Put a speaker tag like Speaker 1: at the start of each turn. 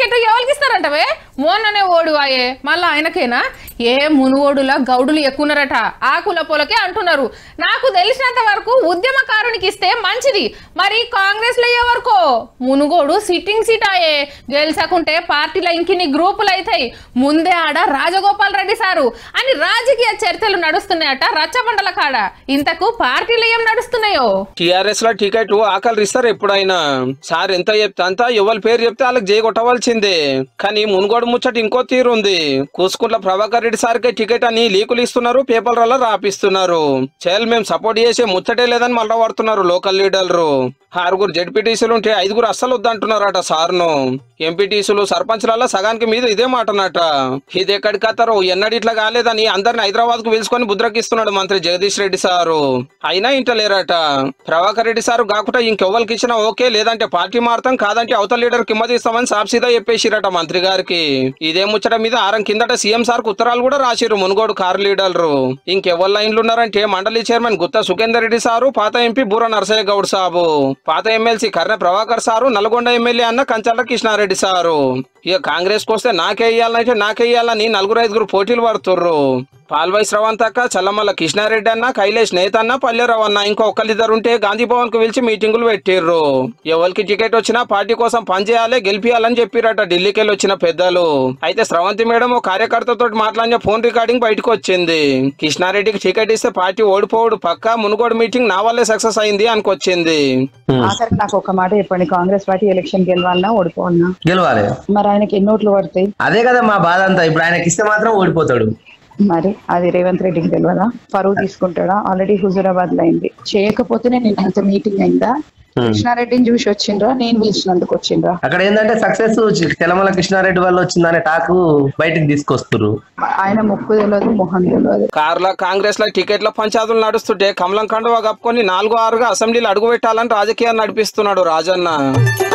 Speaker 1: ticket ఎవరికి ఇస్తారంటవే మొన్ననే ఓడు ఆయే మళ్ళా ఆయనకేనా ఏ మునుగోడులా గౌడులు ఎక్కున్నారట ఆ కుల పొలకే అంటున్నారు నాకు తెలిసినంత వరకు ఉద్యమకారునికి ఇస్తే మంచిది మరి కాంగ్రెస్ లో వరకు మునుగోడు సిట్టింగ్ సీట్ ఆయే గెలిచకుంటే పార్టీల ఇంకిన్ని గ్రూపులు అవుతాయి ముందే ఆడ రాజగోపాల్ రెడ్డి సారు అని రాజకీయ చర్చలు నడుస్తున్నాయట రచ్చబండల కాడ ఇంతకు పార్టీలు ఏం నడుస్తున్నాయో
Speaker 2: టిఆర్ఎస్ లో టికెట్ ఆకలి ఇస్తారు ఎప్పుడైనా సార్ ఎంత చెప్తే అంత ఎవరి పేరు చెప్తే వాళ్ళకి జై కొట్టవలసిందే కానీ మునుగోడు ముచ్చట ఇంకో తీరు ఉంది కూసుకుంట్ల ప్రభాకర్ రెడ్డి సార్కే టికెట్ అని లీకులు ఇస్తున్నారు పేపర్లలో రాపిస్తున్నారు చేయాలి మేము సపోర్ట్ చేసే ముచ్చటే లేదని మళ్ళా పడుతున్నారు లోకల్ లీడర్లు ఆరుగురు జడ్పీటీసీలు ఉంటే ఐదుగురు అస్సలు వద్దంటున్నారట సార్ను ఎంపీటీసీలు సర్పంచ్లలో సగానికి మీద ఇదే మాటనట ఇది ఎక్కడికి కత్తారో ఎన్నడి ఇట్లా కాలేదని అందరిని హైదరాబాద్ కు పిలుచుకొని బుద్రకిస్తున్నాడు మంత్రి జగదీష్ రెడ్డి సారు అయినా ఇంటలేరట ప్రభాకర్ రెడ్డి సారు కాకుండా ఇంకెవ్వరికి ఇచ్చినా ఓకే లేదంటే పార్టీ మారుతాం కాదంటే అవతల లీడర్ కిమ్మది ఇస్తామని సాప్సీదా చెప్పేసిరట మంత్రి గారికి ఇదే ముచ్చట మీద ఆరం కిందట సీఎం సార్ ఉత్తరాలు కూడా రాసిరు మునుగోడు కారు లీడర్లు ఇంకెవరు లైన్లు ఉన్నారంటే మండలి చైర్మన్ గుత్తా సుఖేందర్ రెడ్డి సారు పాత ఎంపీ బూర నరసయ్య గౌడ్ సాబు పాత MLC Karne Prabhakar sir Nalgonda MLA అన్న కంచర్ల కృష్ణారెడ్డి సారు ఇక కాంగ్రెస్ వస్తే నాకే ఇయ్యాలంటే నాకే ఇయ్యాలని నలుగురు ఐదుగురు పోటీలు పడుతుర్రు పాల్వై శ్రవంతక్క చల్లమల్ల కృష్ణారెడ్డి అన్న కైలేష్ నేత అన్న పల్లెరావు అన్న ఇంకో ఒక్కరిద్దరు ఉంటే గాంధీ భవన్ కు పిలిచి మీటింగులు పెట్టిర్రు ఎవరికి టికెట్ వచ్చినా పార్టీ కోసం పనిచేయాలి గెలిపియాలని చెప్పిరట ఢిల్లీకి వెళ్ళి వచ్చిన పెద్దలు అయితే స్రవంతి మేడం ఓ కార్యకర్తతో మాట్లాడిన ఫోన్ రికార్డింగ్ బయటకు వచ్చింది కృష్ణారెడ్డికి టికెట్ ఇస్తే పార్టీ ఓడిపోవడు పక్క మునుగోడు మీటింగ్ నా వల్లే సక్సెస్ అయింది అనుకొచ్చింది
Speaker 3: ఆఖరికి నాకు ఒక మాట చెప్పండి కాంగ్రెస్ పార్టీ ఎలక్షన్ గెలవాలన్నా ఓడిపోవాలన్నా
Speaker 4: గెలవాలి
Speaker 3: మరి ఆయనకి ఎన్ని ఓట్లు పడతాయి
Speaker 4: అదే కదా మా బాధ అంతా ఇప్పుడు ఆయనకి ఇస్తే మాత్రం ఓడిపోతాడు
Speaker 3: మరి అది రేవంత్ రెడ్డికి తెలియదా పరువు తీసుకుంటాడా ఆల్రెడీ హుజురాబాద్ లో అయింది చేయకపోతేనే నేను అంత మీటింగ్ అయిందా కృష్ణారెడ్డిని చూసి వచ్చిండ్రా నేను పిలిచినందుకు వచ్చిండ్రా
Speaker 4: అక్కడ ఏంటంటే సక్సెస్ తెలమల కృష్ణారెడ్డి వాళ్ళు వచ్చిందనే టాకు బయటికి తీసుకొస్తారు
Speaker 3: ఆయన ముక్కు తెలియదు మొహం తెలియదు
Speaker 2: కార్ల కాంగ్రెస్ లో టికెట్ల పంచాయతీలు నడుస్తుంటే కమలం కండువా కప్పుకొని నాలుగు ఆరుగా అసెంబ్లీలో అడుగు పెట్టాలని రాజకీయాలు నడిపిస్తున్నాడు రాజన్న